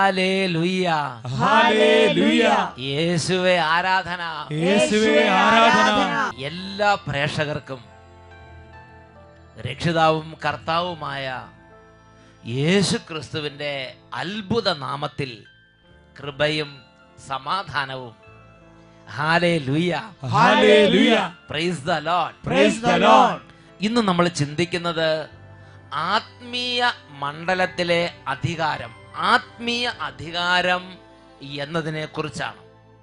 Hallelujah hallelujah യേശുവെ ആരാധന യേശുവേ ആരാധന എല്ലാ പ്രേക്ഷകർക്കും രക്ഷിതാവും കർത്താവുമായ യേശു ക്രിസ്തുവിൻ്റെ അത്ഭുത നാമത്തിൽ കൃപയും സമാധാനവും ഹാലേ ലുയ്യ ഹല്ലേലൂയ praise the lord praise the lord ഇന്ന് നമ്മൾ ചിന്തിക്കുന്നത് ആത്മീയ മണ്ഡലത്തിലെ അധികാരം ആത്മീയ അധികാരം എന്നതിനെ കുറിച്ചാണ്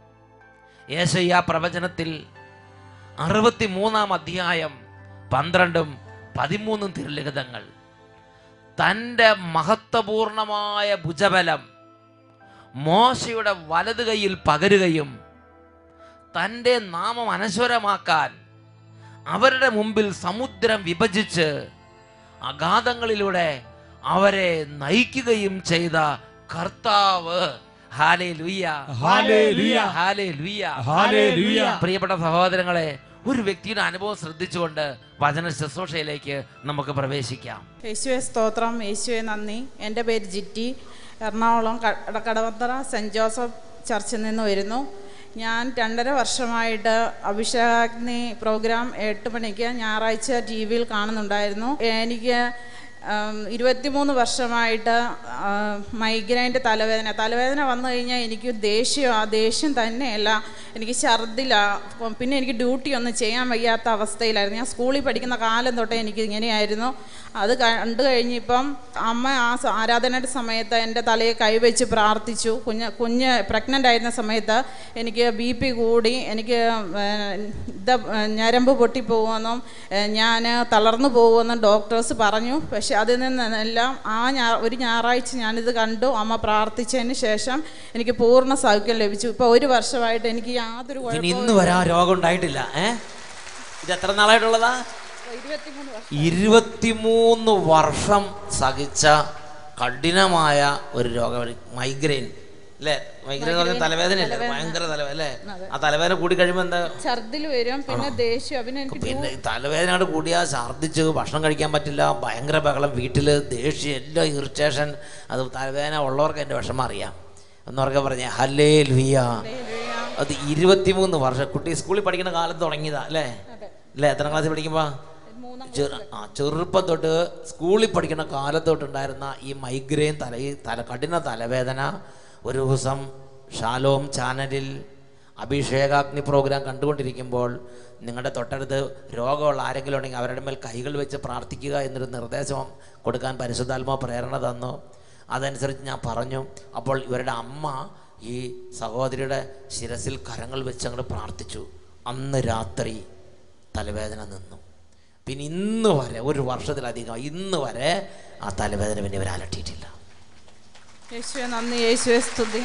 യേശയ്യ പ്രവചനത്തിൽ അറുപത്തിമൂന്നാം അധ്യായം പന്ത്രണ്ടും പതിമൂന്നും തിരുലിഖിതങ്ങൾ തൻ്റെ മഹത്വപൂർണമായ ഭുജബലം മോശയുടെ വലതു കൈയിൽ പകരുകയും തൻ്റെ നാമം അനശ്വരമാക്കാൻ അവരുടെ മുമ്പിൽ സമുദ്രം വിഭജിച്ച് അഗാധങ്ങളിലൂടെ അവരെ നയിക്കുകയും ചെയ്ത കർത്താവ് ഹാലേ ലുയ്യ ഹല്ലേലൂയ. ഹാലേ ലുയ്യ ഹല്ലേലൂയ. പ്രിയപ്പെട്ട സഹോദരങ്ങളെ ഒരു വ്യക്തിയുടെ അനുഭവം ശ്രദ്ധിച്ചുകൊണ്ട് വചന ശുശ്രൂഷയിലേക്ക് നമുക്ക് പ്രവേശിക്കാം യേശുവെ സ്തോത്രം യേശുവെ നന്ദി എൻ്റെ പേര് ജിറ്റി എറണാകുളം ക- കടവത്തറ സെൻറ്റ് ജോസഫ് ചർച്ചിൽ നിന്ന് വരുന്നു ഞാൻ രണ്ടര വർഷമായിട്ട് അഭിഷേകാഗ്നി പ്രോഗ്രാം എട്ട് മണിക്ക് ഞായറാഴ്ച ടി വിയിൽ കാണുന്നുണ്ടായിരുന്നു എനിക്ക് ഉം, ഇരുപത്തിമൂന്ന് വർഷമായിട്ട് മൈഗ്രൈൻ്റെ തലവേദന തലവേദന വന്നു കഴിഞ്ഞാൽ എനിക്ക് ദേഷ്യം ആ ദേഷ്യം തന്നെയല്ല എനിക്ക് ഛർദില പിന്നെ എനിക്ക് ഡ്യൂട്ടി ഒന്നും ചെയ്യാൻ വയ്യാത്ത അവസ്ഥയിലായിരുന്നു ഞാൻ സ്കൂളിൽ പഠിക്കുന്ന കാലം തൊട്ടേ എനിക്ക് ഇങ്ങനെയായിരുന്നു അത് കണ്ടു കഴിഞ്ഞിപ്പം അമ്മ ആ സ- ആരാധനയുടെ സമയത്ത് എൻ്റെ തലയെ കൈവച്ച് പ്രാർത്ഥിച്ചു കുഞ്ഞ് കുഞ്ഞ് പ്രഗ്നൻ്റ് ആയിരുന്ന സമയത്ത് എനിക്ക് ബി പി കൂടി എനിക്ക് ഏഹ്, ഇത് ഞരമ്പ് പൊട്ടിപ്പോകുമെന്നും ഞാൻ തളർന്നു പോകുമെന്നും ഡോക്ടേഴ്സ് പറഞ്ഞു പക്ഷെ അതിൽ നിന്നെല്ലാം ആ ഞാ ഒരു ഞായറാഴ്ച ഞാനിത് കണ്ടു അമ്മ പ്രാർത്ഥിച്ചതിന് ശേഷം എനിക്ക് പൂർണ്ണ സൗഖ്യം ലഭിച്ചു ഇപ്പോൾ ഒരു വർഷമായിട്ട് എനിക്ക് യാതൊരു ഇനി കുഴപ്പവും ഇന്ന് വരെ ആ രോഗം ഉണ്ടായിട്ടില്ല ഏ ഇത് എത്ര നാളായിട്ടുള്ളതാ ഇരുപത്തിമൂന്ന് വർഷം ഇരുപത്തിമൂന്ന് വർഷം സഹിച്ച കഠിനമായ ഒരു രോഗം മൈഗ്രെയിൻ അല്ലേ മൈഗ്രെയിൻ എന്ന് പറഞ്ഞാൽ തലവേദനയല്ലേ ഭയങ്കര തലവേദന അല്ലേ ആ തലവേദന കൂടി കഴിയുമ്പോൾ എന്താ ഛർദിൽ വരും പിന്നെ ദേഷ്യം പിന്നെ എനിക്ക് പിന്നെ ഈ തലവേദനയോട് കൂടിയാൽ ഛർദ്ദിച്ച് ഭക്ഷണം കഴിക്കാൻ പറ്റില്ല ഭയങ്കര ബഹളം വീട്ടിൽ ദേഷ്യം എല്ലാം ഇറിറ്റേഷൻ അത് തലവേദന ഉള്ളവർക്ക് എൻ്റെ വിഷമം അറിയാം എന്നവർക്ക് പറഞ്ഞ ഹല്ലേ ലുയ്യ അത് ഇരുപത്തിമൂന്ന് വർഷം കുട്ടി സ്കൂളിൽ പഠിക്കുന്ന കാലത്ത് തുടങ്ങിയതാ അല്ലേ അല്ലേ എത്ര ക്ലാസ്സിൽ പഠിക്കുമ്പോൾ ചെറു ആ ചെറുപ്പം തൊട്ട് സ്കൂളിൽ പഠിക്കുന്ന കാലത്ത് തൊട്ടുണ്ടായിരുന്ന ഈ മൈഗ്രെയിൻ തല ഈ തല കഠിന തലവേദന ഒരു ദിവസം ഷാലോം ചാനലിൽ അഭിഷേകാഗ്നി പ്രോഗ്രാം കണ്ടുകൊണ്ടിരിക്കുമ്പോൾ നിങ്ങളുടെ തൊട്ടടുത്ത് രോഗമുള്ള ആരെങ്കിലും ഉണ്ടെങ്കിൽ അവരുടെ മേൽ കൈകൾ വെച്ച് പ്രാർത്ഥിക്കുക എന്നൊരു നിർദ്ദേശം കൊടുക്കാൻ പരിശുദ്ധാത്മാ പ്രേരണ തന്നു അതനുസരിച്ച് ഞാൻ പറഞ്ഞു അപ്പോൾ ഇവരുടെ അമ്മ ഈ സഹോദരിയുടെ ശിരസിൽ കരങ്ങൾ വെച്ച് അങ്ങോട്ട് പ്രാർത്ഥിച്ചു അന്ന് രാത്രി തലവേദന നിന്നു പിന്നെ ഇന്ന് വരെ ഒരു വർഷത്തിലധികം ഇന്ന് വരെ ആ തലവേദന പിന്നെ ഇവർ അലട്ടിയിട്ടില്ല യേശുവെ നന്ദി യേശുവെ സ്തുതി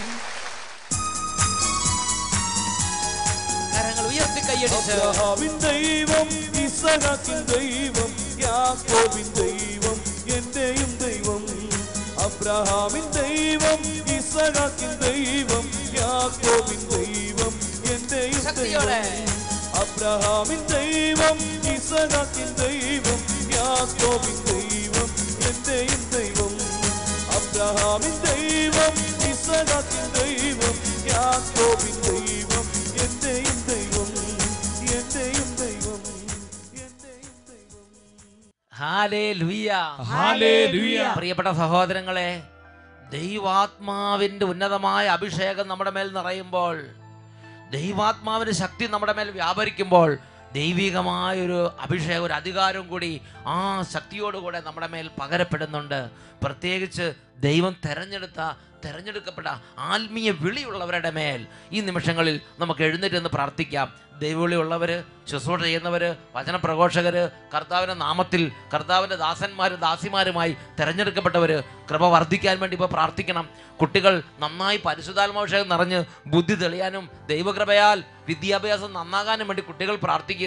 കരങ്ങൾ ഉയർത്തി കൈയടിച്ച് അബ്രഹാമിൻ ദൈവം ഇസഹാക്കിൻ ദൈവം യാക്കോബിൻ ദൈവം എന്റെയും ദൈവം അബ്രഹാമിൻ ദൈവം ഇസഹാക്കിൻ ദൈവം യാക്കോബിൻ ദൈവം എന്റെയും ശക്തിയോടെ. ദൈവം അബ്രഹാമിൻ ദൈവം ഇസഹാക്കിൻ ദൈവം യാക്കോബിൻ ദൈവം എന്റെയും ദൈവം അബ്രഹാമിൻ ദൈവം ഇസഹാക്കിൻ ദൈവം യാക്കോബിൻ ദൈവം എന്റെയും ദൈവം എന്റെയും ദൈവം എന്റെയും ദൈവം ഹാലേലൂയ. ഹല്ലേലൂയ. പ്രിയപ്പെട്ട സഹോദരങ്ങളെ ദൈവാത്മാവിൻ്റെ ഉന്നതമായ അഭിഷേകം നമ്മുടെ മേൽ നിറയുമ്പോൾ ദൈവാത്മാവിൻ്റെ ശക്തി നമ്മുടെ മേൽ വ്യാപരിക്കുമ്പോൾ ദൈവികമായൊരു അഭിഷേകം ഒരു അധികാരം കൂടി ആ ശക്തിയോടുകൂടെ നമ്മുടെ മേൽ പകരപ്പെടുന്നുണ്ട് പ്രത്യേകിച്ച് ദൈവം തെരഞ്ഞെടുത്ത തെരഞ്ഞെടുക്കപ്പെട്ട ആത്മീയ വിളിയുള്ളവരുടെ മേൽ ഈ നിമിഷങ്ങളിൽ നമുക്ക് എഴുന്നേറ്റ് നിന്ന് പ്രാർത്ഥിക്കാം ദൈവവിളിയുള്ളവർ ശുശ്രൂഷ ചെയ്യുന്നവർ വചനപ്രഘോഷകർ കർത്താവിൻ്റെ നാമത്തിൽ കർത്താവിൻ്റെ ദാസന്മാരും ദാസിമാരുമായി തിരഞ്ഞെടുക്കപ്പെട്ടവർ കൃപ വർദ്ധിക്കാൻ വേണ്ടി ഇപ്പോൾ പ്രാർത്ഥിക്കണം കുട്ടികൾ നന്നായി പരിശുദ്ധാത്മാഭിഷേകം നിറഞ്ഞ് ബുദ്ധി തെളിയാനും ദൈവകൃപയാൽ വിദ്യാഭ്യാസം നന്നാകാനും വേണ്ടി കുട്ടികൾ പ്രാർത്ഥിക്കുക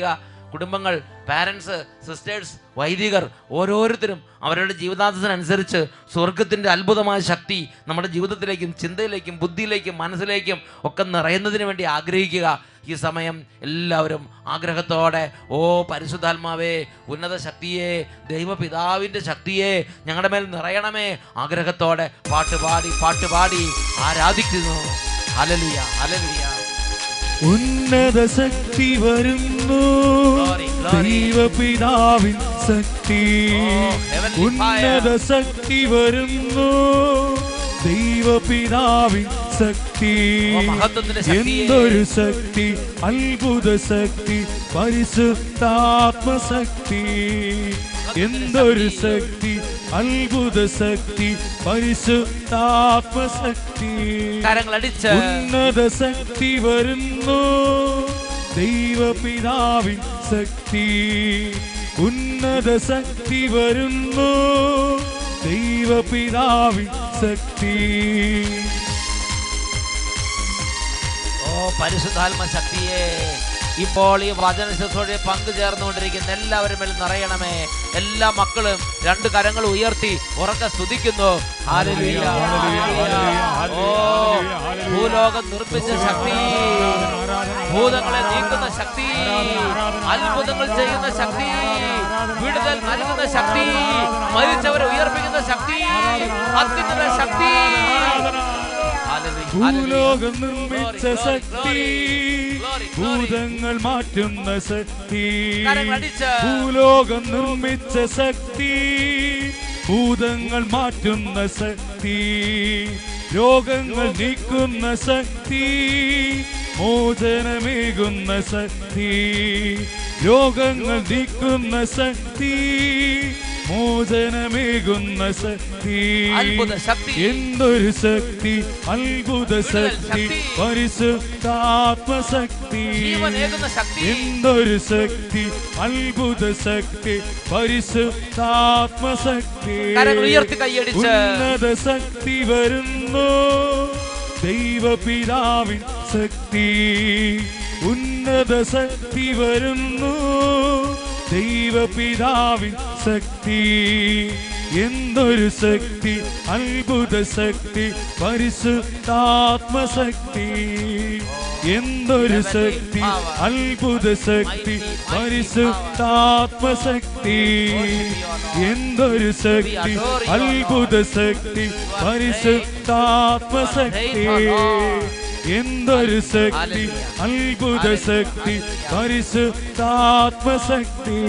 കുടുംബങ്ങൾ പാരൻസ് സിസ്റ്റേഴ്സ് വൈദികർ ഓരോരുത്തരും അവരുടെ ജീവിതാന്തത്തിനനുസരിച്ച് സ്വർഗത്തിൻ്റെ അത്ഭുതമായ ശക്തി നമ്മുടെ ജീവിതത്തിലേക്കും ചിന്തയിലേക്കും ബുദ്ധിയിലേക്കും മനസ്സിലേക്കും ഒക്കെ നിറയുന്നതിന് വേണ്ടി ആഗ്രഹിക്കുക ഈ സമയം എല്ലാവരും ആഗ്രഹത്തോടെ ഓ പരിശുദ്ധാത്മാവേ ഉന്നത ശക്തിയെ ദൈവപിതാവിൻ്റെ ശക്തിയെ ഞങ്ങളുടെ മേൽ നിറയണമേ ആഗ്രഹത്തോടെ പാട്ടുപാടി പാട്ടുപാടി ആരാധിക്കുന്നു ഹലലുയ ഹലലുയ ഉന്നത ശക്തി വരുന്നു Glory, glory. ദൈവപിതാവിൻ ശക്തി Oh, heavenly ഉന്നത fire. ശക്തി വരുന്നു ദൈവപിതാവിൻ ശക്തി ഓ, മഹത്വത്തിന്റെ ശക്തിയെ. എന്തൊരു ശക്തി അത്ഭുത ശക്തി പരിശുദ്ധാത്മശക്തി എന്തൊരു ശക്തി അത്ഭുത ശക്തി പരിശുദ്ധാത്മശക്തി കരങ്ങളടിച്ച് ഉന്നത ശക്തി വരുന്നു ദൈവപിതാവിൻ ശക്തി ഉന്നത ശക്തി വരുന്നു ദൈവപിതാവിൻ ശക്തി ഓ പരിശുദ്ധാത്മ ശക്തിയെ ഇപ്പോൾ ഈ വചന ശുശ്രൂഷയിൽ പങ്കുചേർന്നുകൊണ്ടിരിക്കുന്ന എല്ലാവരും മേൽ നിറയണമേ എല്ലാ മക്കളും രണ്ട് കരങ്ങൾ ഉയർത്തി ഉറക്കെ സ്തുതിക്കുന്നു ഹല്ലേലൂയ, ഹല്ലേലൂയ. ഓ ഭൂലോകം നിർമ്മിച്ച ശക്തി ഭൂതങ്ങളെ നീക്കുന്ന ശക്തി അത്ഭുതങ്ങൾ ചെയ്യുന്ന ശക്തി വിടുതൽ നൽകുന്ന ശക്തി മരിച്ചവരെ ഉയർപ്പിക്കുന്ന ശക്തി അത്യുന്നത ശക്തി ഹല്ലേലൂയ, ഹല്ലേലൂയ. ഭൂലോകം നിർമ്മിച്ച Glory, glory, ശക്തി glory, glory, glory. ഭൂതങ്ങൾ മാറ്റുന്ന ശക്തി കരങ്ങളടിച്ച്. ഭൂലോകം നിർമ്മിച്ച ശക്തി ഭൂതങ്ങൾ മാറ്റുന്ന ശക്തി രോഗങ്ങൾ നീക്കുന്ന ശക്തി മോചനമേകുന്ന ശക്തി രോഗങ്ങൾ നീക്കുന്ന ശക്തി മോചനമേകുന്ന ശക്തി അത്ഭുത ശക്തി. എന്തൊരു ശക്തി അത്ഭുത വിടുതൽ ശക്തി ശക്തി. പരിശുദ്ധാത്മശക്തി ജീവനേകുന്ന ശക്തി. എന്തൊരു ശക്തി അത്ഭുത ശക്തി പരിശുദ്ധാത്മശക്തി കരങ്ങൾ ഉയർത്തി കൈയടിച്ച്. ഉന്നത ശക്തി വരുന്നു ദൈവപിതാവിൻ ശക്തി ഉന്നത ശക്തി വരുന്നു ദൈവപിതാവിൻ ശക്തി എന്തൊരു ശക്തി അത്ഭുത ശക്തി പരിശുദ്ധാത്മശക്തി എന്തൊരു ശക്തി അത്ഭുത ശക്തി പരിശുദ്ധാത്മശക്തി എന്തൊരു ശക്തി അത്ഭുത ശക്തി പരിശുദ്ധാത്മശക്തി എന്തൊരു ശക്തി അത്ഭുത ശക്തി പരിശുദ്ധാത്മശക്തി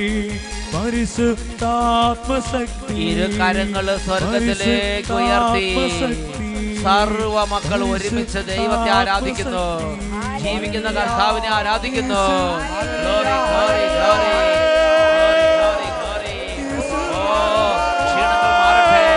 പരിശുദ്ധാത്മശക്തി ഇരു കരങ്ങൾ സ്വർഗത്തിലേക്ക് ഉയർത്തി സർവ മക്കൾ ഒരുമിച്ച് ദൈവത്തെ ആരാധിക്കുന്നു ജീവിക്കുന്ന കർത്താവിനെ ആരാധിക്കുന്നു Glory, glory, glory. Glory, glory, glory. ഓ, ക്ഷീണങ്ങൾ മാറട്ടെ.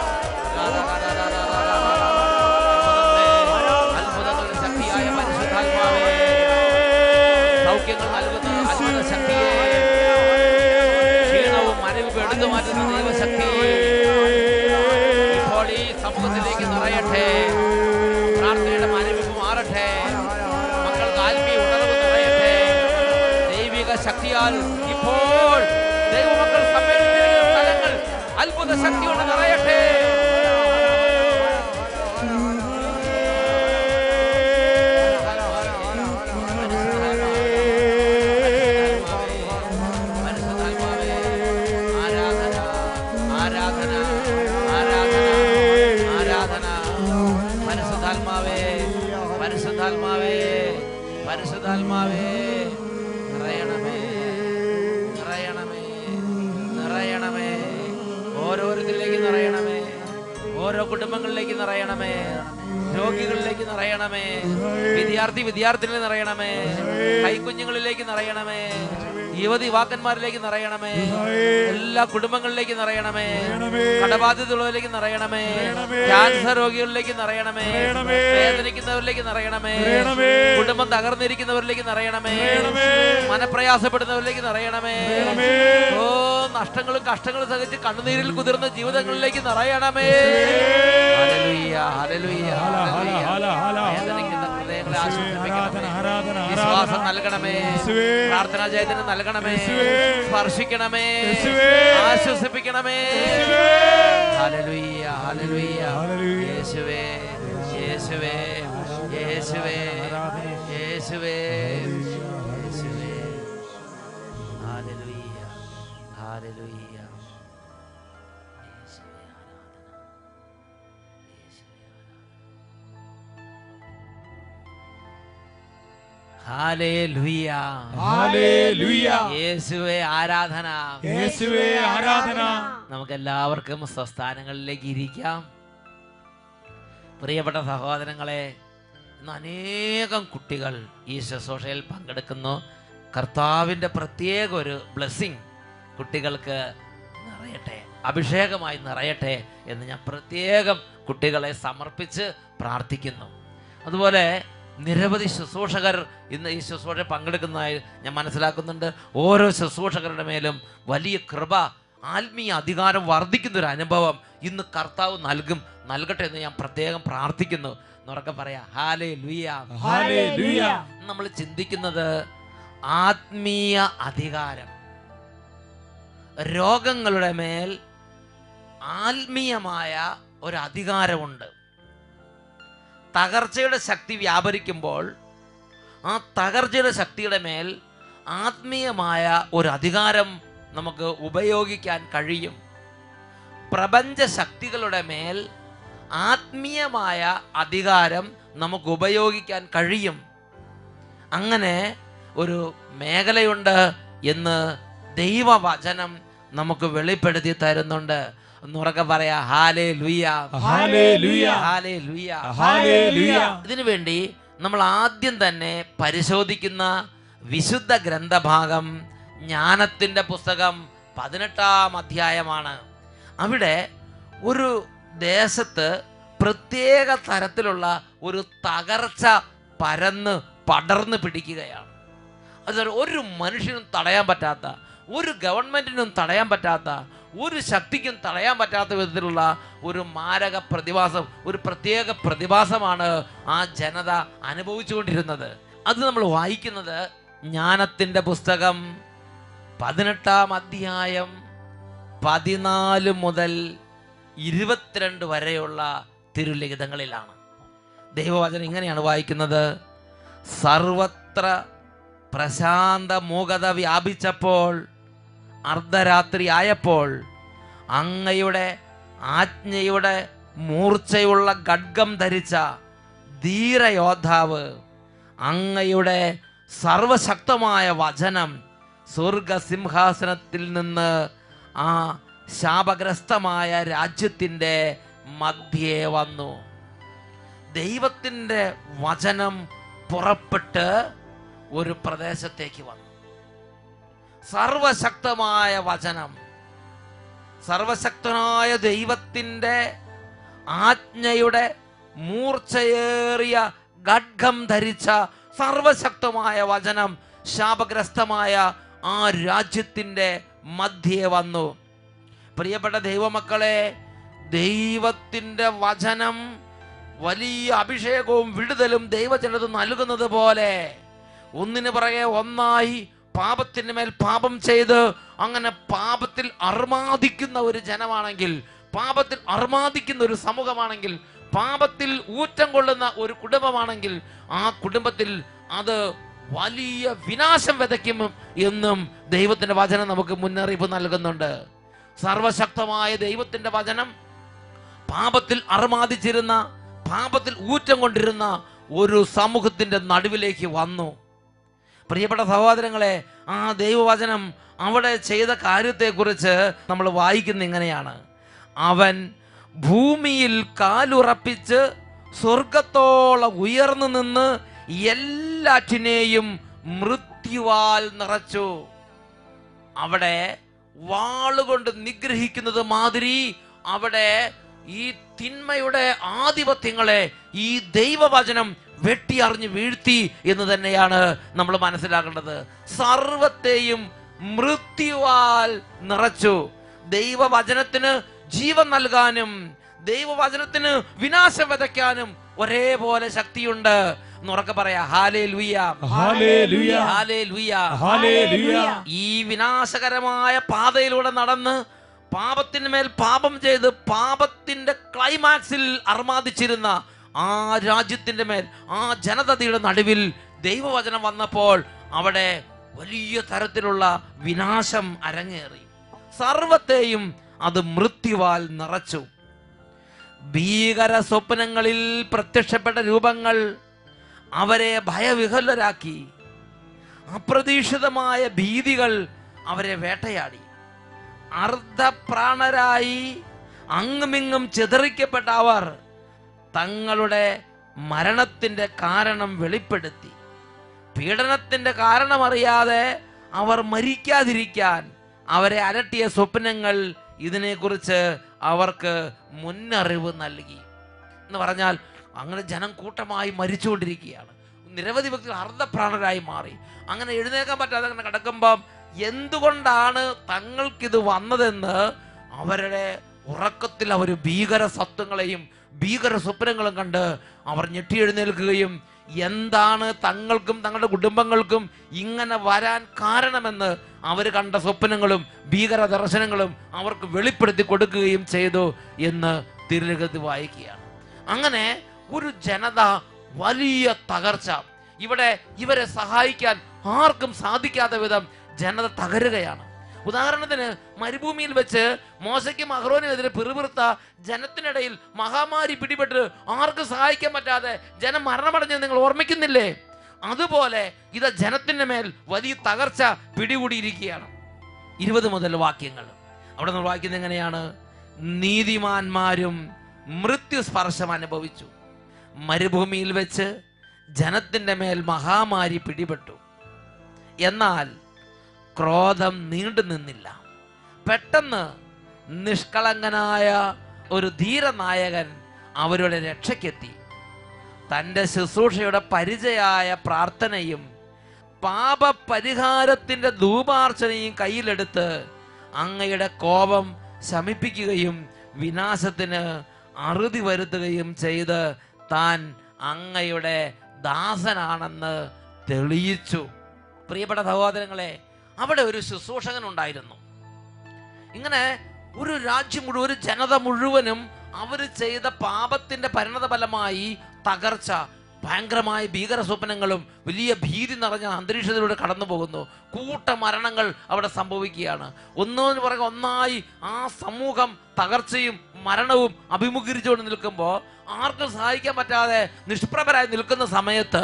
അത്ഭുതങ്ങളുടെ ശക്തിയായ പരിശുദ്ധാത്മാവേ സൗഖ്യങ്ങൾ നൽകുന്ന അത്ഭുത ശക്തിയെ ക്ഷീണവും മനവും എടുത്തു മാറ്റുന്ന ദൈവശക്തി ഇപ്പോൾ ഈ സമൂഹത്തിലേക്ക് നിറയട്ടെ പ്രാർത്ഥനയുടെ മനവിപ്പ് മാറട്ടെ മക്കൾക്ക് ആത്മീയ ഉണർവ് നിറയട്ടെ ദൈവിക ശക്തിയാൽ ഇപ്പോൾ ദൈവമക്കൾ സമ്മേളിക്കുന്ന സ്ഥലങ്ങൾ അത്ഭുത ശക്തി കൊണ്ട് നിറയട്ടെ പരിശുദ്ധാത്മാവേ, ആരാധന ആരാധന ആരാധന ആരാധന പരിശുദ്ധാത്മാവേ പരിശുദ്ധാത്മാവേ പരിശുദ്ധാത്മാവേ നിറയണമേ നിറയണമേ നിറയണമേ ഓരോരുത്തരിലേക്ക് നിറയണമേ ഓരോ കുടുംബങ്ങളിലേക്ക് നിറയണമേ രോഗികളിലേക്ക് നിറയണമേ വിദ്യാർത്ഥി വിദ്യാർത്ഥിനിൽ നിറയണമേ കൈക്കുഞ്ഞുങ്ങളിലേക്ക് നിറയണമേ യുവതി യുവാക്കന്മാരിലേക്ക് നിറയണമേ എല്ലാ കുടുംബങ്ങളിലേക്ക് നിറയണമേ കടബാധ്യതയുള്ളവരിലേക്ക് നിറയണമേ ക്യാൻസർ രോഗികളിലേക്ക് നിറയണമേ വേദനിക്കുന്നവരിലേക്ക് നിറയണമേ കുടുംബം തകർന്നിരിക്കുന്നവരിലേക്ക് നിറയണമേ മനപ്രയാസപ്പെടുന്നവരിലേക്ക് നിറയണമേ ഓ നഷ്ടങ്ങളും കഷ്ടങ്ങളും സഹിച്ച് കണ്ണുനീരിൽ കുതിർന്ന ജീവിതങ്ങളിലേക്ക് നിറയണമേ ഹല്ലേലൂയ, ഹല്ലേലൂയ, ഹല്ലേലൂയ. ഹല, ഹല, ഹല. വേദനിക്കുന്ന ഹൃദയങ്ങളെ രോഗങ്ങളെ ആശ്വസിപ്പിക്കണമേ ആരാധന, ആരാധന, വിശ്വാസം ആരാധന. നൽകണമേ യേശുവേ. പ്രാർത്ഥനാ ചൈതന്യം നൽകണമേ യേശുവേ. സ്പർശിക്കണമേ യേശുവേ. ആശ്വസിപ്പിക്കണമേ യേശുവേ. ഹല്ലേലൂയ ഹല്ലേലൂയ ഹല്ലേലൂയ. യേശുവേ യേശുവേ യേശുവേ യേശുവേ യേശുവേ ഹല്ലേലൂയ ഹല്ലേലൂയ യേശുവേ ആരാധന യേശുവേ ഹല്ലേലൂയ ഹല്ലേലൂയ. യേശുവേ ആരാധന യേശുവേ ആരാധന നമുക്ക് എല്ലാവർക്കും സ്വസ്ഥാനങ്ങളിലേക്ക് ഇരിക്കാം പ്രിയപ്പെട്ട സഹോദരങ്ങളെ ഇന്ന് അനേകം കുട്ടികൾ ഈ ശുശ്രൂഷയിൽ പങ്കെടുക്കുന്നു കർത്താവിൻ്റെ പ്രത്യേക ഒരു ബ്ലെസ്സിങ് കുട്ടികൾക്ക് നിറയട്ടെ അഭിഷേകമായി നിറയട്ടെ എന്ന് ഞാൻ പ്രത്യേകം കുട്ടികളെ സമർപ്പിച്ച് പ്രാർത്ഥിക്കുന്നു അതുപോലെ നിരവധി ശുശ്രൂഷകർ ഇന്ന് ഈ ശുശ്രൂഷ പങ്കെടുക്കുന്നതായി ഞാൻ മനസ്സിലാക്കുന്നുണ്ട് ഓരോ ശുശ്രൂഷകരുടെ മേലും വലിയ കൃപ ആത്മീയ അധികാരം വർദ്ധിക്കുന്ന ഒരു അനുഭവം ഇന്ന് കർത്താവ് നൽകും നൽകട്ടെ എന്ന് ഞാൻ പ്രത്യേകം പ്രാർത്ഥിക്കുന്നു എന്നുറക്കെ പറയാ ഹാലേ ലുയ ഹല്ലേലൂയ. നമ്മൾ ചിന്തിക്കുന്നത് ആത്മീയ അധികാരം രോഗങ്ങളുടെ മേൽ ആത്മീയമായ ഒരു അധികാരമുണ്ട് തകർച്ചയുടെ ശക്തി വ്യാപരിക്കുമ്പോൾ ആ തകർച്ചയുടെ ശക്തിയുടെ മേൽ ആത്മീയമായ ഒരു അധികാരം നമുക്ക് ഉപയോഗിക്കാൻ കഴിയും പ്രപഞ്ച ശക്തികളുടെ മേൽ ആത്മീയമായ അധികാരം നമുക്ക് ഉപയോഗിക്കാൻ കഴിയും അങ്ങനെ ഒരു മേഖലയുണ്ട് എന്ന് ദൈവവചനം നമുക്ക് വെളിപ്പെടുത്തി തരുന്നുണ്ട് എന്നുറക്കെ പറയാ ഹാലേ ലുയ്യ ഹല്ലേലൂയ. ഹാലേ ലുയ്യ ഹല്ലേലൂയ. ഇതിനു വേണ്ടി നമ്മൾ ആദ്യം തന്നെ പരിശോധിക്കുന്ന വിശുദ്ധ ഗ്രന്ഥഭാഗം ജ്ഞാനത്തിൻ്റെ പുസ്തകം പതിനെട്ടാം അധ്യായമാണ് അവിടെ ഒരു ദേശത്ത് പ്രത്യേക തരത്തിലുള്ള ഒരു തകർച്ച പരന്ന് പടർന്ന് പിടിക്കുകയാണ് അത് ഒരു മനുഷ്യനും തടയാൻ പറ്റാത്ത ഒരു ഗവൺമെന്റിനും തടയാൻ പറ്റാത്ത ഒരു ശക്തിക്കും തടയാൻ പറ്റാത്ത വിധത്തിലുള്ള ഒരു മാരക പ്രതിഭാസം ഒരു പ്രത്യേക പ്രതിഭാസമാണ് ആ ജനത അനുഭവിച്ചുകൊണ്ടിരുന്നത് അത് നമ്മൾ വായിക്കുന്നത് ജ്ഞാനത്തിൻ്റെ പുസ്തകം പതിനെട്ടാം അധ്യായം പതിനാല് മുതൽ ഇരുപത്തിരണ്ട് വരെയുള്ള തിരുലിഖിതങ്ങളിലാണ് ദൈവവചനം ഇങ്ങനെയാണ് വായിക്കുന്നത് സർവത്ര പ്രശാന്ത മൂകത വ്യാപിച്ചപ്പോൾ അർദ്ധരാത്രി ആയപ്പോൾ അങ്ങയുടെ ആജ്ഞയുടെ മൂർച്ചയുള്ള ഖഡ്ഗം ധരിച്ച ധീരയോദ്ധാവ് അങ്ങയുടെ സർവശക്തമായ വചനം സ്വർഗസിംഹാസനത്തിൽ നിന്ന് ആ ശാപഗ്രസ്തമായ രാജ്യത്തിൻ്റെ മധ്യേ വന്നു ദൈവത്തിൻ്റെ വചനം പുറപ്പെട്ട് ഒരു പ്രദേശത്തേക്ക് വന്നു സർവശക്തമായ വചനം സർവശക്തനായ ദൈവത്തിൻ്റെ ആജ്ഞയുടെ മൂർച്ചയേറിയ ഖഡ്ഗം ധരിച്ച സർവശക്തമായ വചനം ശാപഗ്രസ്തമായ ആ രാജ്യത്തിൻ്റെ മധ്യേ വന്നു പ്രിയപ്പെട്ട ദൈവമക്കളെ ദൈവത്തിൻ്റെ വചനം വലിയ അഭിഷേകവും വിടുതലും ദൈവജനത നൽകുന്നത് പോലെ ഒന്നിനു പുറകെ ഒന്നായി പാപത്തിന് മേൽ പാപം ചെയ്ത് അങ്ങനെ പാപത്തിൽ അർമാദിക്കുന്ന ഒരു ജനമാണെങ്കിൽ പാപത്തിൽ അർമാദിക്കുന്ന ഒരു സമൂഹമാണെങ്കിൽ പാപത്തിൽ ഊറ്റം കൊള്ളുന്ന ഒരു കുടുംബമാണെങ്കിൽ ആ കുടുംബത്തിൽ അത് വലിയ വിനാശം വിതയ്ക്കും എന്നും ദൈവത്തിന്റെ വചനം നമുക്ക് മുന്നറിയിപ്പ് നൽകുന്നുണ്ട് സർവശക്തമായ ദൈവത്തിന്റെ വചനം പാപത്തിൽ അർമാദിച്ചിരുന്ന പാപത്തിൽ ഊറ്റം കൊണ്ടിരുന്ന ഒരു സമൂഹത്തിന്റെ നടുവിലേക്ക് വന്നു പ്രിയപ്പെട്ട സഹോദരങ്ങളെ ആ ദൈവവചനം അവിടെ ചെയ്ത കാര്യത്തെക്കുറിച്ച് നമ്മൾ വായിക്കുന്ന ഇങ്ങനെയാണ് അവൻ ഭൂമിയിൽ കാലുറപ്പിച്ച് സ്വർഗത്തോളം ഉയർന്നു നിന്ന് എല്ലാറ്റിനെയും മൃത്യുവാൽ നിറച്ചു അവിടെ വാളുകൊണ്ട് നിഗ്രഹിക്കുന്നത് മാതിരി അവിടെ ഈ തിന്മയുടെ ആധിപത്യങ്ങളെ ഈ ദൈവവചനം വെട്ടിയറിഞ്ഞ് വീഴ്ത്തി എന്ന് തന്നെയാണ് നമ്മൾ മനസ്സിലാക്കേണ്ടത് സർവത്തെയും മൃത്യുവാൽ നിറച്ചു ദൈവവചനത്തിന് ജീവൻ നൽകാനും ദൈവവചനത്തിന് വിനാശം വിതയ്ക്കാനും ഒരേപോലെ ശക്തിയുണ്ട് എന്ന് ഉറക്കെ പറയാ ഹാലേ ലുയ്യ ഹല്ലേലൂയ ഹാലേ ലുയ്യ ഹല്ലേലൂയ ഈ വിനാശകരമായ പാതയിലൂടെ നടന്ന് പാപത്തിന് മേൽ പാപം ചെയ്ത് പാപത്തിന്റെ ക്ലൈമാക്സിൽ അർമാദിച്ചിരുന്ന ആ രാജ്യത്തിന്റെ മേൽ ആ ജനതയുടെ നടുവിൽ ദൈവവചനം വന്നപ്പോൾ അവിടെ വലിയ തരത്തിലുള്ള വിനാശം അരങ്ങേറി സർവത്തെയും അത് മൃത്യുവാൽ നിറച്ചു ഭീകര സ്വപ്നങ്ങളിൽ പ്രത്യക്ഷപ്പെട്ട രൂപങ്ങൾ അവരെ ഭയവിഹലരാക്കി അപ്രതീക്ഷിതമായ ഭീതികൾ അവരെ വേട്ടയാടി അർദ്ധപ്രാണരായി അങ്ങുമിങ്ങും ചിതറിക്കപ്പെട്ട അവർ തങ്ങളുടെ മരണത്തിന്റെ കാരണം വെളിപ്പെടുത്തി പീഡനത്തിന്റെ കാരണമറിയാതെ അവർ മരിക്കാതിരിക്കാൻ അവരെ അലട്ടിയ സ്വപ്നങ്ങൾ ഇതിനെക്കുറിച്ച് അവർക്ക് മുന്നറിവ് നൽകി എന്ന് പറഞ്ഞാൽ അങ്ങനെ ജനം കൂട്ടമായി മരിച്ചുകൊണ്ടിരിക്കുകയാണ് നിരവധി വ്യക്തികൾ അർദ്ധപ്രാണരായി മാറി അങ്ങനെ എഴുന്നേക്കാൻ പറ്റാതെ അങ്ങനെ കിടക്കുമ്പം എന്തുകൊണ്ടാണ് തങ്ങൾക്കിത് വന്നതെന്ന് അവരുടെ ഉറക്കത്തിൽ അവർ ഭീകര സത്വങ്ങളെയും ഭീകര സ്വപ്നങ്ങളും കണ്ട് അവർ ഞെട്ടിയെഴുന്നേൽക്കുകയും എന്താണ് തങ്ങൾക്കും തങ്ങളുടെ കുടുംബങ്ങൾക്കും ഇങ്ങനെ വരാൻ കാരണമെന്ന് അവർ കണ്ട സ്വപ്നങ്ങളും ഭീകര ദർശനങ്ങളും അവർക്ക് വെളിപ്പെടുത്തി കൊടുക്കുകയും ചെയ്തു എന്ന് തിരുരകത്ത് വായിക്കുകയാണ് അങ്ങനെ ഒരു ജനത വലിയ തകർച്ച ഇവിടെ ഇവരെ സഹായിക്കാൻ ആർക്കും സാധിക്കാത്ത വിധം ജനത തകരുകയാണ് ഉദാഹരണത്തിന് മരുഭൂമിയിൽ വെച്ച് മോശയ്ക്കും അഹ്റോനുമെതിരെ പിറുപിറുത്ത ജനത്തിനിടയിൽ മഹാമാരി പിടിപെട്ട് ആർക്കും സഹായിക്കാൻ പറ്റാതെ ജനം മരണമടഞ്ഞ് നിങ്ങൾ ഓർമ്മിക്കുന്നില്ലേ അതുപോലെ ഇത് ജനത്തിന്റെ മേൽ വലിയ തകർച്ച പിടികൂടിയിരിക്കുകയാണ് ഇരുപത് മുതൽ വാക്യങ്ങൾ അവിടെ നിന്ന് വായിക്കുന്നത് എങ്ങനെയാണ് നീതിമാന്മാരും മൃത്യുസ്പർശം അനുഭവിച്ചു മരുഭൂമിയിൽ വെച്ച് ജനത്തിന്റെ മേൽ മഹാമാരി പിടിപെട്ടു എന്നാൽ ക്രോധം നീണ്ടു നിന്നില്ല പെട്ടെന്ന് നിഷ്കളങ്കനായ ഒരു ധീരനായകൻ അവരുടെ രക്ഷയ്ക്കെത്തി തൻ്റെ ശുശ്രൂഷയുടെ പരിചയായ പ്രാർത്ഥനയും പാപപരിഹാരത്തിന്റെ ധൂപാർച്ചനയും കയ്യിലെടുത്ത് അങ്ങയുടെ കോപം ശമിപ്പിക്കുകയും വിനാശത്തിന് അറുതി വരുത്തുകയും ചെയ്ത് താൻ അങ്ങയുടെ ദാസനാണെന്ന് തെളിയിച്ചു പ്രിയപ്പെട്ട സഹോദരങ്ങളെ അവിടെ ഒരു ശുശ്രൂഷകൻ ഉണ്ടായിരുന്നു ഇങ്ങനെ ഒരു രാജ്യം മുഴുവൻ ഒരു ജനത മുഴുവനും അവർ ചെയ്ത പാപത്തിന്റെ പരിണത ഫലമായി തകർച്ച ഭയങ്കരമായ ഭീകര സ്വപ്നങ്ങളും വലിയ ഭീതി നിറഞ്ഞ അന്തരീക്ഷത്തിലൂടെ കടന്നു പോകുന്നു കൂട്ട മരണങ്ങൾ അവിടെ സംഭവിക്കുകയാണ് ഒന്നെന്ന് പറയുക ഒന്നായി ആ സമൂഹം തകർച്ചയും മരണവും അഭിമുഖീകരിച്ചുകൊണ്ട് നിൽക്കുമ്പോൾ ആർക്കും സഹായിക്കാൻ പറ്റാതെ നിഷ്പ്രഭരായി നിൽക്കുന്ന സമയത്ത്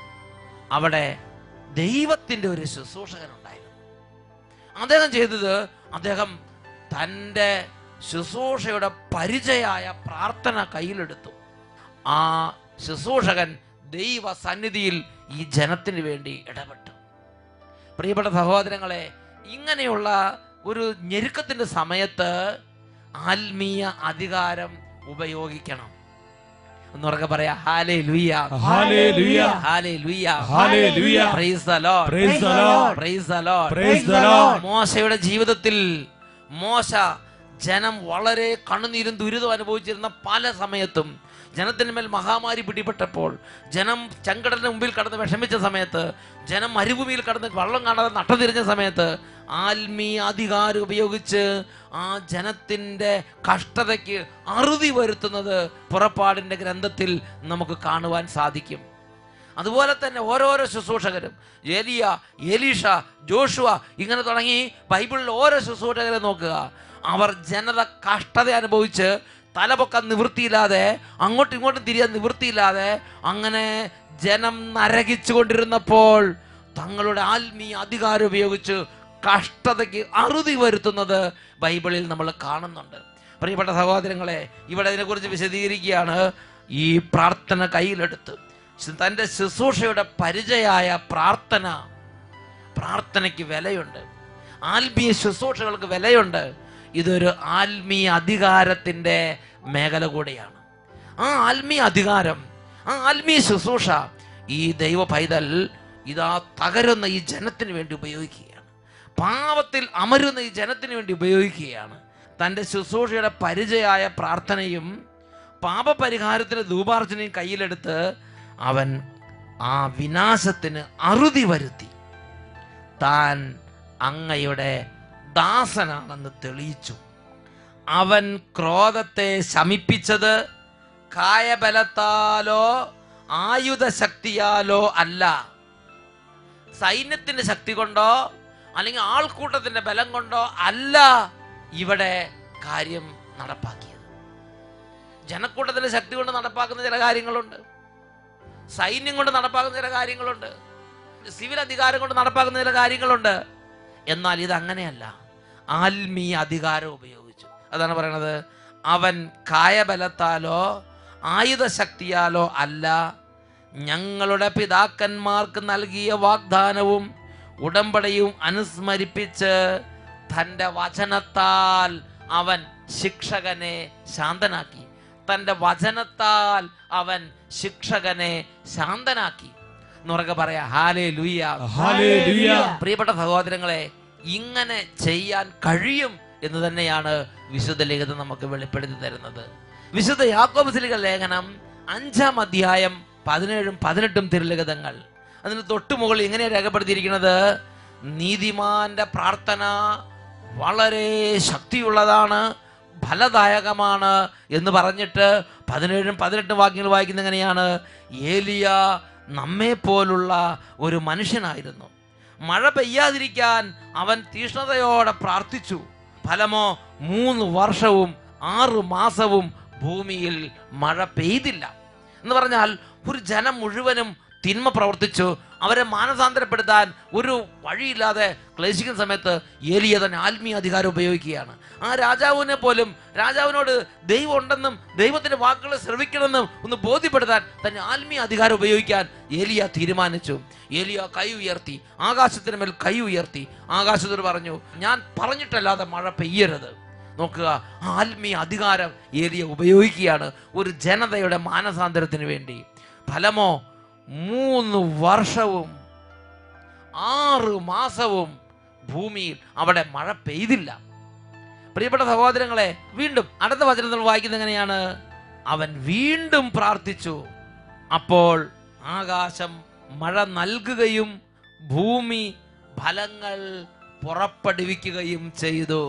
അവിടെ ദൈവത്തിന്റെ ഒരു ശുശ്രൂഷകൻ ഉണ്ടായിരുന്നു അദ്ദേഹം ചെയ്തത് അദ്ദേഹം തൻ്റെ ശുശ്രൂഷയുടെ പരിചയായ പ്രാർത്ഥന കയ്യിലെടുത്തു ആ ശുശ്രൂഷകൻ ദൈവ സന്നിധിയിൽ ഈ ജനത്തിന് വേണ്ടി ഇടപെട്ടു പ്രിയപ്പെട്ട സഹോദരങ്ങളെ ഇങ്ങനെയുള്ള ഒരു ഞെരുക്കത്തിന്റെ സമയത്ത് ആത്മീയ അധികാരം ഉപയോഗിക്കണം ഒന്നുറക്കെ പറയാ ഹാലേ ലുയ്യ ഹല്ലേലൂയ ഹാലേ ലുയ്യ ഹല്ലേലൂയ praise the lord Praise the Lord. Praise the lord Praise the Lord. മോശയുടെ ജീവിതത്തിൽ മോശ ജനം വളരെ കണ്ണുനീരും ദുരിതം അനുഭവിച്ചിരുന്ന പല സമയത്തും ജനത്തിന് മേൽ മഹാമാരി പിടിപെട്ടപ്പോൾ ജനം ചെങ്കടലിന് മുമ്പിൽ കടന്ന് വിഷമിച്ച സമയത്ത് ജനം മരുഭൂമിയിൽ കടന്ന് വള്ളം കാണാതെ നട്ടതിരിഞ്ഞ സമയത്ത് ആത്മീയ അധികാരം ഉപയോഗിച്ച് ആ ജനത്തിൻ്റെ കഷ്ടതയ്ക്ക് അറുതി വരുത്തുന്നത് പുറപ്പാടിൻ്റെ ഗ്രന്ഥത്തിൽ നമുക്ക് കാണുവാൻ സാധിക്കും അതുപോലെ തന്നെ ഓരോരോ ശുശ്രൂഷകരും ഏലിയ എലീഷ ജോഷുവ ഇങ്ങനെ തുടങ്ങി ബൈബിളിൽ ഓരോ ശുശ്രൂഷകരെ നോക്കുക അവർ ജനത കഷ്ടത അനുഭവിച്ച് തലപൊക്കാൻ നിവൃത്തിയില്ലാതെ അങ്ങോട്ടും ഇങ്ങോട്ടും തിരിയാൻ നിവൃത്തിയില്ലാതെ അങ്ങനെ ജനം നരകിച്ചു കൊണ്ടിരുന്നപ്പോൾ തങ്ങളുടെ ആത്മീയ അധികാരം ഉപയോഗിച്ച് കഷ്ടതയ്ക്ക് അറുതി വരുത്തുന്നത് ബൈബിളിൽ നമ്മൾ കാണുന്നുണ്ട് പ്രിയപ്പെട്ട സഹോദരങ്ങളെ ഇവിടെ ഇതിനെക്കുറിച്ച് വിശദീകരിക്കുകയാണ് ഈ പ്രാർത്ഥന കയ്യിലെടുത്ത് തൻ്റെ ശുശ്രൂഷയുടെ പരിചയായ പ്രാർത്ഥന പ്രാർത്ഥനയ്ക്ക് വിലയുണ്ട് ആത്മീയ ശുശ്രൂഷകൾക്ക് വിലയുണ്ട് ഇതൊരു ആത്മീയ അധികാരത്തിൻ്റെ മേഖല കൂടിയാണ് ആ ആത്മീയ അധികാരം ആ ആത്മീയ ശുശ്രൂഷ ഈ ദൈവ പൈതൽ ഇതാ തകരുന്ന ഈ ജനത്തിന് വേണ്ടി ഉപയോഗിക്കുകയാണ് പാവത്തിൽ അമരുന്ന ഈ ജനത്തിന് വേണ്ടി ഉപയോഗിക്കുകയാണ് തൻ്റെ ശുശ്രൂഷയുടെ പരിചയായ പ്രാർത്ഥനയും പാപപരിഹാരത്തിന് ധൂപാർച്ചനയും കയ്യിലെടുത്ത് അവൻ ആ വിനാശത്തിന് അറുതി വരുത്തി താൻ അങ്ങയുടെ ദാസനാണെന്ന് തെളിയിച്ചു അവൻ ക്രോധത്തെ ശമിപ്പിച്ചത് കായബലത്താലോ ആയുധശക്തിയാലോ അല്ല സൈന്യത്തിന്റെ ശക്തി കൊണ്ടോ അല്ലെങ്കിൽ ആൾക്കൂട്ടത്തിന്റെ ബലം കൊണ്ടോ അല്ല ഇവിടെ കാര്യം നടപ്പാക്കിയത് ജനക്കൂട്ടത്തിന്റെ ശക്തി കൊണ്ട് നടപ്പാക്കുന്ന ചില കാര്യങ്ങളുണ്ട് സൈന്യം കൊണ്ട് നടപ്പാക്കുന്ന ചില കാര്യങ്ങളുണ്ട് സിവിൽ അധികാരം കൊണ്ട് നടപ്പാക്കുന്ന ചില കാര്യങ്ങളുണ്ട് എന്നാൽ ഇത് അങ്ങനെയല്ല ആത്മീയ അധികാരം ഉപയോഗിച്ചു അതാണ് പറയണത് അവൻ കായബലത്താലോ ആയുധശക്തിയാലോ അല്ല ഞങ്ങളുടെ പിതാക്കന്മാർക്ക് നൽകിയ വാഗ്ദാനവും ഉടമ്പടിയും അനുസ്മരിപ്പിച്ച് തൻ്റെ വചനത്താൽ അവൻ ശിക്ഷകനെ ശാന്തനാക്കി തൻ്റെ വചനത്താൽ അവൻ ശിക്ഷകനെ ശാന്തനാക്കി എന്നുറക്കെ പറയാ ഹാലേ ലുയ്യ ഹല്ലേലൂയ പ്രിയപ്പെട്ട സഹോദരങ്ങളെ ഇങ്ങനെ ചെയ്യാൻ കഴിയും എന്ന് തന്നെയാണ് വിശുദ്ധ ലിഖിതം നമുക്ക് വെളിപ്പെടുത്തി തരുന്നത് വിശുദ്ധ യാക്കോബസിലിക ലേഖനം അഞ്ചാം അധ്യായം പതിനേഴും പതിനെട്ടും തിരുലിഖിതങ്ങൾ അതിന് തൊട്ടു മുകളിൽ ഇങ്ങനെയാണ് രേഖപ്പെടുത്തിയിരിക്കുന്നത് നീതിമാന്റെ പ്രാർത്ഥന വളരെ ശക്തിയുള്ളതാണ് ഫലദായകമാണ് എന്ന് പറഞ്ഞിട്ട് പതിനേഴും പതിനെട്ടും വാക്യങ്ങൾ വായിക്കുന്ന എങ്ങനെയാണ് ഏലിയ നമ്മെ പോലുള്ള ഒരു മനുഷ്യനായിരുന്നു മഴ പെയ്യാതിരിക്കാൻ അവൻ തീഷ്ണതയോടെ പ്രാർത്ഥിച്ചു ഫലമോ മൂന്ന് വർഷവും ആറു മാസവും ഭൂമിയിൽ മഴ പെയ്തില്ല എന്ന് പറഞ്ഞാൽ ഒരു ജനം മുഴുവനും തിന്മ പ്രവർത്തിച്ചു അവരെ മാനസാന്തരപ്പെടുത്താൻ ഒരു വഴിയില്ലാതെ ക്ലേശിക്കുന്ന സമയത്ത് ഏലിയ തന്നെ ആത്മീയ അധികാരം ഉപയോഗിക്കുകയാണ് ആ രാജാവിനെ പോലും രാജാവിനോട് ദൈവം ഉണ്ടെന്നും ദൈവത്തിന്റെ വാക്കുകൾ ശ്രവിക്കണമെന്നും ഒന്ന് ബോധ്യപ്പെടുത്താൻ തന്നെ ആത്മീയ അധികാരം ഉപയോഗിക്കാൻ ഏലിയ തീരുമാനിച്ചു ഏലിയ കൈ ഉയർത്തി ആകാശത്തിന് മേൽ കൈ ഉയർത്തി ആകാശത്തോട് പറഞ്ഞു ഞാൻ പറഞ്ഞിട്ടല്ലാതെ മഴ പെയ്യരുത് നോക്കുക ആ ആത്മീയ അധികാരം ഏലിയ ഉപയോഗിക്കുകയാണ് ഒരു ജനതയുടെ മാനസാന്തരത്തിന് വേണ്ടി ഫലമോ മൂന്ന് വർഷവും ആറ് മാസവും ഭൂമിയിൽ അവിടെ മഴ പെയ്തില്ല പ്രിയപ്പെട്ട സഹോദരങ്ങളെ വീണ്ടും അടുത്ത വചനത്തിൽ വായിക്കുന്നത് എങ്ങനെയാണ് അവൻ വീണ്ടും പ്രാർത്ഥിച്ചു അപ്പോൾ ആകാശം മഴ നൽകുകയും ഭൂമി ഫലങ്ങൾ പുറപ്പെടുവിക്കുകയും ചെയ്തു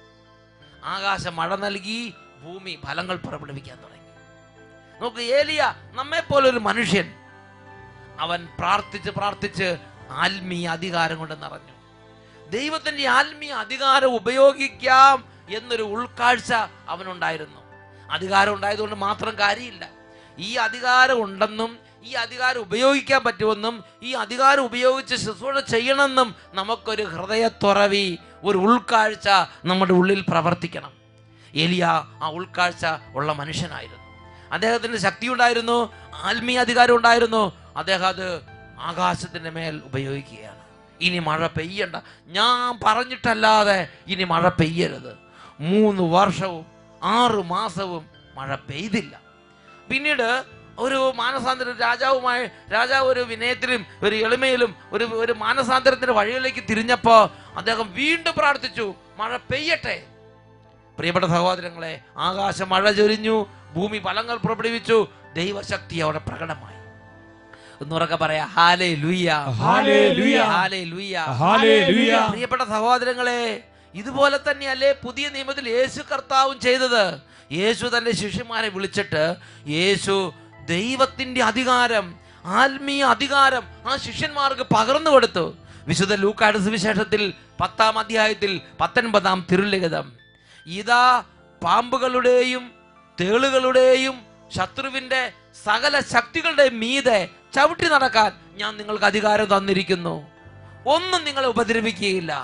ആകാശം മഴ നൽകി ഭൂമി ഫലങ്ങൾ പുറപ്പെടുവിക്കാൻ തുടങ്ങി നോക്ക് ഏലിയ നമ്മെ പോലൊരു മനുഷ്യൻ അവൻ പ്രാർത്ഥിച്ച് പ്രാർത്ഥിച്ച് ആത്മീയ അധികാരം കൊണ്ട് നിറഞ്ഞു ദൈവത്തിന്റെ ആത്മീയ അധികാരം ഉപയോഗിക്കാം എന്നൊരു ഉൾക്കാഴ്ച അവനുണ്ടായിരുന്നു അധികാരം ഉണ്ടായതുകൊണ്ട് മാത്രം കാര്യമില്ല ഈ അധികാരം ഉണ്ടെന്നും ഈ അധികാരം ഉപയോഗിക്കാൻ പറ്റുമെന്നും ഈ അധികാരം ഉപയോഗിച്ച് ശുശ്രൂഷ ചെയ്യണമെന്നും നമുക്കൊരു ഹൃദയത്തുറവി ഒരു ഉൾക്കാഴ്ച നമ്മുടെ ഉള്ളിൽ പ്രവർത്തിക്കണം എലിയ ആ ഉൾക്കാഴ്ച ഉള്ള മനുഷ്യനായിരുന്നു അദ്ദേഹത്തിന് ശക്തി ഉണ്ടായിരുന്നു ആത്മീയ അധികാരം ഉണ്ടായിരുന്നു അദ്ദേഹം അത് ആകാശത്തിന്റെ മേൽ ഉപയോഗിക്കുകയാണ് ഇനി മഴ പെയ്യണ്ട ഞാൻ പറഞ്ഞിട്ടല്ലാതെ ഇനി മഴ പെയ്യരുത് മൂന്ന് വർഷവും ആറ് മാസവും മഴ പെയ്തില്ല പിന്നീട് ഒരു മാനസാന്തരം രാജാവുമായി രാജാവ് ഒരു വിനയത്തിലും ഒരു എളിമയിലും ഒരു ഒരു മാനസാന്തരത്തിന്റെ വഴികളിലേക്ക് തിരിഞ്ഞപ്പോ അദ്ദേഹം വീണ്ടും പ്രാർത്ഥിച്ചു മഴ പെയ്യട്ടെ പ്രിയപ്പെട്ട സഹോദരങ്ങളെ ആകാശം മഴ ചൊരിഞ്ഞു ഭൂമി ഫലങ്ങൾ പുറപ്പെടുവിച്ചു ദൈവശക്തി അവിടെ പ്രകടമായി എന്നുറക്കെ പറയാ ഹാലേ ലുയ്യ ഹല്ലേലൂയ. ഹാലേ ലുയ്യ ഹല്ലേലൂയ. പ്രിയപ്പെട്ട സഹോദരങ്ങളെ ഇതുപോലെ തന്നെയല്ലേ പുതിയ നിയമത്തിൽ യേശു കർത്താവും ചെയ്തത് യേശു തന്റെ ശിഷ്യന്മാരെ വിളിച്ചിട്ട് യേശു ദൈവത്തിന്റെ അധികാരം ആത്മീയ അധികാരം ആ ശിഷ്യന്മാർക്ക് പകർന്നു കൊടുത്തു വിശുദ്ധ ലൂക്കാട് സുവിശേഷത്തിൽ പത്താം അധ്യായത്തിൽ പത്തൊൻപതാം തിരുലിഖിതം ഇതാ പാമ്പുകളുടെയും തേളുകളുടെയും ശത്രുവിന്റെ സകല ശക്തികളുടെ മീതെ ചവിട്ടി നടക്കാൻ ഞാൻ നിങ്ങൾക്ക് അധികാരം തന്നിരിക്കുന്നു ഒന്നും നിങ്ങളെ ഉപദ്രവിക്കുകയില്ല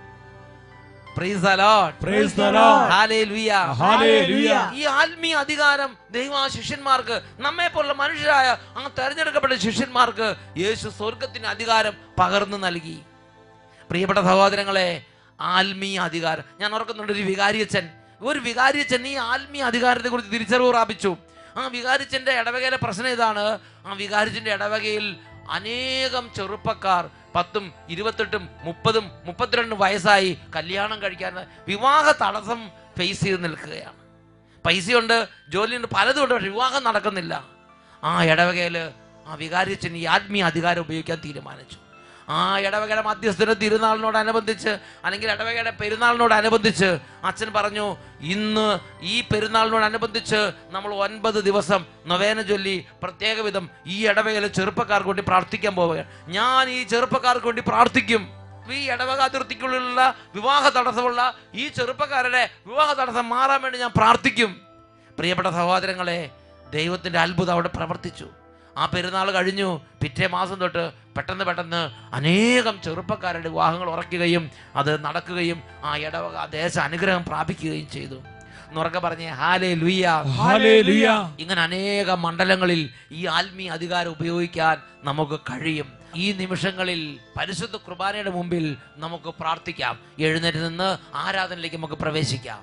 Praise the Lord. Praise the Lord. Hallelujah. Hallelujah. ഈ ആത്മീയ അധികാരം ദൈവം ആ ശിഷ്യന്മാർക്ക് നമ്മെ പോലുള്ള മനുഷ്യരായ ആ തെരഞ്ഞെടുക്കപ്പെട്ട ശിഷ്യന്മാർക്ക് യേശു സ്വർഗത്തിന് അധികാരം പകർന്നു നൽകി പ്രിയപ്പെട്ട സഹോദരങ്ങളെ ആത്മീയ അധികാരം ഞാൻ ഓർക്കുന്നുണ്ട് ഒരു വികാരിയച്ഛൻ ഒരു വികാരിയച്ഛൻ ഈ ആത്മീയ അധികാരത്തെ കുറിച്ച് തിരിച്ചറിവ് പ്രാപിച്ചു ആ വികാരിച്ചന്റെ ഇടവകയിലെ പ്രശ്നം ഇതാണ് ആ വികാരിച്ചന്റെ ഇടവകയിൽ അനേകം ചെറുപ്പക്കാർ പത്തും ഇരുപത്തെട്ടും മുപ്പതും മുപ്പത്തിരണ്ടും വയസ്സായി കല്യാണം കഴിക്കാൻ വിവാഹ തടസ്സം ഫേസ് ചെയ്ത് നിൽക്കുകയാണ് പൈസയുണ്ട് ജോലിയുണ്ട് പലതും ഉണ്ട് പക്ഷെ വിവാഹം നടക്കുന്നില്ല ആ ഇടവകയിൽ ആ വികാരിച്ചൻ ഈ ആത്മീയ അധികാരം ഉപയോഗിക്കാൻ തീരുമാനിച്ചു ആ ഇടവകയുടെ മധ്യസ്ഥന തിരുനാളിനോടനുബന്ധിച്ച് അല്ലെങ്കിൽ ഇടവകയുടെ പെരുന്നാളിനോടനുബന്ധിച്ച് അച്ഛൻ പറഞ്ഞു ഇന്ന് ഈ പെരുന്നാളിനോടനുബന്ധിച്ച് നമ്മൾ ഒൻപത് ദിവസം നൊവേന ചൊല്ലി പ്രത്യേക വിധം ഈ ഇടവകയിലെ ചെറുപ്പക്കാർക്ക് വേണ്ടി പ്രാർത്ഥിക്കാൻ പോവുകയാണ് ഞാൻ ഈ ചെറുപ്പക്കാർക്ക് വേണ്ടി പ്രാർത്ഥിക്കും ഈ ഇടവക അതിർത്തിക്കുള്ളിലുള്ള വിവാഹ തടസ്സമുള്ള ഈ ചെറുപ്പക്കാരുടെ വിവാഹ തടസ്സം മാറാൻ വേണ്ടി ഞാൻ പ്രാർത്ഥിക്കും പ്രിയപ്പെട്ട സഹോദരങ്ങളെ ദൈവത്തിൻ്റെ അത്ഭുതം അവിടെ പ്രവർത്തിച്ചു ആ പെരുന്നാൾ കഴിഞ്ഞു പിറ്റേ മാസം തൊട്ട് പെട്ടെന്ന് പെട്ടെന്ന് അനേകം ചെറുപ്പക്കാരുടെ വിവാഹങ്ങൾ ഉറക്കുകയും അത് നടക്കുകയും ആ ഇടവക ആ ദേശ അനുഗ്രഹം പ്രാപിക്കുകയും ചെയ്തു എന്നുറക്കെ പറഞ്ഞേ ഹാലേ ലുയ്യ ഹല്ലേലൂയ ഇങ്ങനെ അനേക മണ്ഡലങ്ങളിൽ ഈ ആത്മീയ അധികാരം ഉപയോഗിക്കാൻ നമുക്ക് കഴിയും ഈ നിമിഷങ്ങളിൽ പരിശുദ്ധ കുർബാനയുടെ മുമ്പിൽ നമുക്ക് പ്രാർത്ഥിക്കാം എഴുന്നേറ്റ് നിന്ന് ആരാധനയിലേക്ക് നമുക്ക് പ്രവേശിക്കാം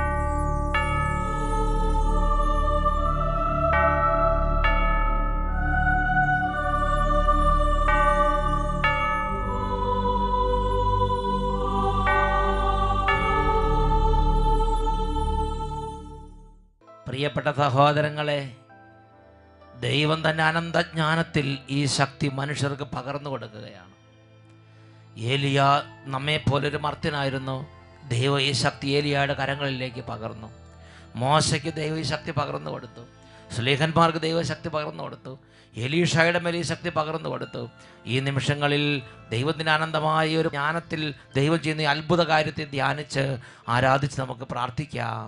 പ്രിയപ്പെട്ട സഹോദരങ്ങളെ ദൈവം തന്നെ അനന്തജ്ഞാനത്തിൽ ഈ ശക്തി മനുഷ്യർക്ക് പകർന്നു കൊടുക്കുകയാണ് ഏലിയ നമ്മെ പോലൊരു മർത്യനായിരുന്നു ദൈവം ഈ ശക്തി ഏലിയയുടെ കരങ്ങളിലേക്ക് പകർന്നു മോശയ്ക്ക് ദൈവം ഈ ശക്തി പകർന്നു കൊടുത്തു സുലേഖന്മാർക്ക് ദൈവശക്തി പകർന്നു കൊടുത്തു എലീഷയുടെ മേൽ ഈ ശക്തി പകർന്നു കൊടുത്തു ഈ നിമിഷങ്ങളിൽ ദൈവത്തിൻ്റെ അനന്തമായ ഒരു ജ്ഞാനത്തിൽ ദൈവം ചെയ്യുന്ന ഈ അത്ഭുത കാര്യത്തെ ധ്യാനിച്ച് ആരാധിച്ച് നമുക്ക് പ്രാർത്ഥിക്കാം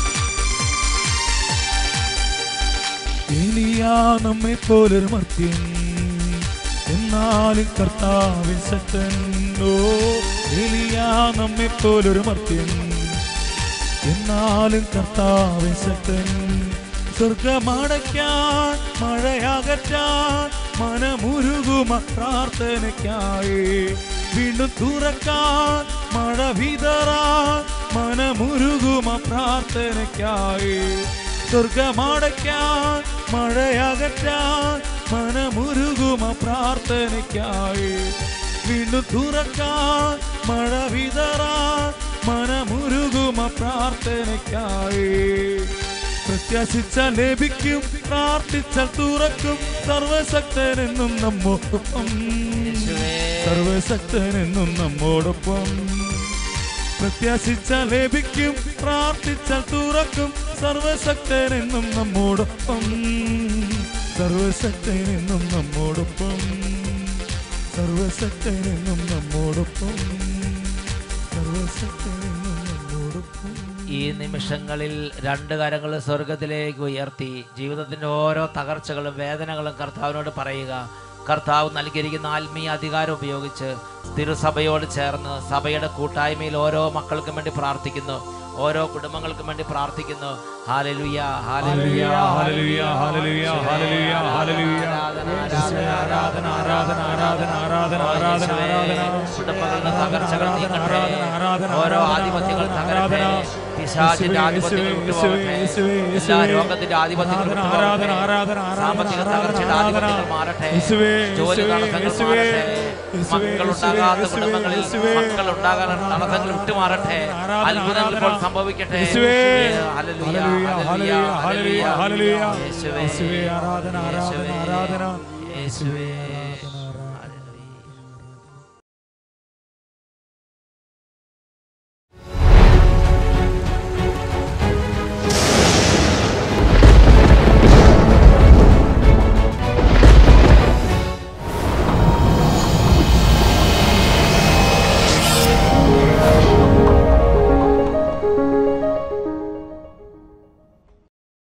ഏലിയാ നമ്മെ പോലൊരു മർത്യൻ എന്നാലും കർത്താവിൻ ശക്തൻ ഓ ഏലിയാ നമ്മെ പോലൊരു മർത്യൻ എന്നാലും കർത്താവിൻ ശക്തൻ സ്വർഗമടയ്ക്കാൻ മഴയകറ്റാൻ മനമുരുകുമ പ്രാർത്ഥനയ്ക്കായി വീണ്ടും തുറക്കാൻ മഴ വിതറാൻ മനമുരുകുമ പ്രാർത്ഥനയ്ക്കായി സ്വർഗമടയ്ക്കാൻ മഴയകറ്റാൻ മനമുരുകുമ പ്രാർത്ഥനയ്ക്കായി വീണ്ടും തുറക്കാൻ മഴ വിതറാൻ മനമുരുകുമ പ്രാർത്ഥനയ്ക്കായി പ്രത്യാശിച്ച ലഭിക്കും പ്രാർത്ഥിച്ചാൽ തുറക്കും സർവശക്തനെന്നും നമ്മോടൊപ്പം സർവശക്തനെന്നും നമ്മോടൊപ്പം പ്രത്യാശിച്ച ലഭിക്കും പ്രാർത്ഥിച്ചാൽ തുറക്കും സർവശക്തനെന്നും നമ്മോടൊപ്പം സർവശക്തനെന്നും നമ്മോടൊപ്പം സർവശക്തനെന്നും നമ്മോടൊപ്പം സർവശക്തനെന്നും നമ്മോടൊപ്പം ഈ നിമിഷങ്ങളിൽ രണ്ട് കരങ്ങൾ സ്വർഗത്തിലേക്ക് ഉയർത്തി ജീവിതത്തിൻ്റെ ഓരോ തകർച്ചകളും വേദനകളും കർത്താവിനോട് പറയുക കർത്താവ് നൽകിയിരിക്കുന്ന ആത്മീയ അധികാരം ഉപയോഗിച്ച് തിരുസഭയോട് ചേർന്ന് സഭയുടെ കൂട്ടായ്മയിൽ ഓരോ മക്കൾക്കും വേണ്ടി പ്രാർത്ഥിക്കുന്നു ഓരോ കുടുംബങ്ങൾക്കും വേണ്ടി പ്രാർത്ഥിക്കുന്നു ഹാലലുയ ഹല്ലേലൂയ, ഹല്ലേലൂയ, ഹല്ലേലൂയ, ഹല്ലേലൂയ, ഹല്ലേലൂയ. ആരാധന, ആരാധന, ആരാധന, ആരാധന, ആരാധന, ആരാധന. കുടുംബങ്ങളുടെ തകർച്ചകൾ നീക്കട്ടെ ആരാധന, ആരാധന, ഓരോ ആരാധന, ആധിപത്യങ്ങൾ തകരട്ടെ ആരാധന. പിശാചിന്റെ യേശുവേ, ആധിപത്യങ്ങൾ യേശുവേ, വിട്ടുപോകട്ടെ യേശുവേ, എല്ലാ യേശുവേ. രോഗത്തിന്റെ ആധിപത്യങ്ങൾ ആരാധന, വിട്ടുപോകട്ടെ ആരാധന, ആരാധന, സാമ്പത്തിക ആരാധന, തകർച്ചയുടെ ആരാധന. ആധിപത്യങ്ങൾ മാറട്ടെ യേശുവേ, ജോലി യേശുവേ, തടസ്സങ്ങൾ യേശുവേ, മാറട്ടെ യേശുവേ, മക്കൾ ഉണ്ടാകാത്ത യേശുവേ, കുടുംബങ്ങളിൽ യേശുവേ. മക്കൾ ഉണ്ടാകാൻ തടസ്സങ്ങൾ വിട്ടുമാറട്ടെ ആരാധന, അത്ഭുതങ്ങൾ ഇപ്പോൾ ആരാധന. സംഭവിക്കട്ടെ യേശുവേ. ഹല്ലേലൂയ, ഹല്ലേലൂയ, ഹല്ലേലൂയ, ഹല്ലേലൂയ, ഹല്ലേലൂയ. യേശുവേ. യേശുവേ, ആരാധന, ആരാധന, യേശുവേ. ആരാധന. യേശുവേ ആരാധന,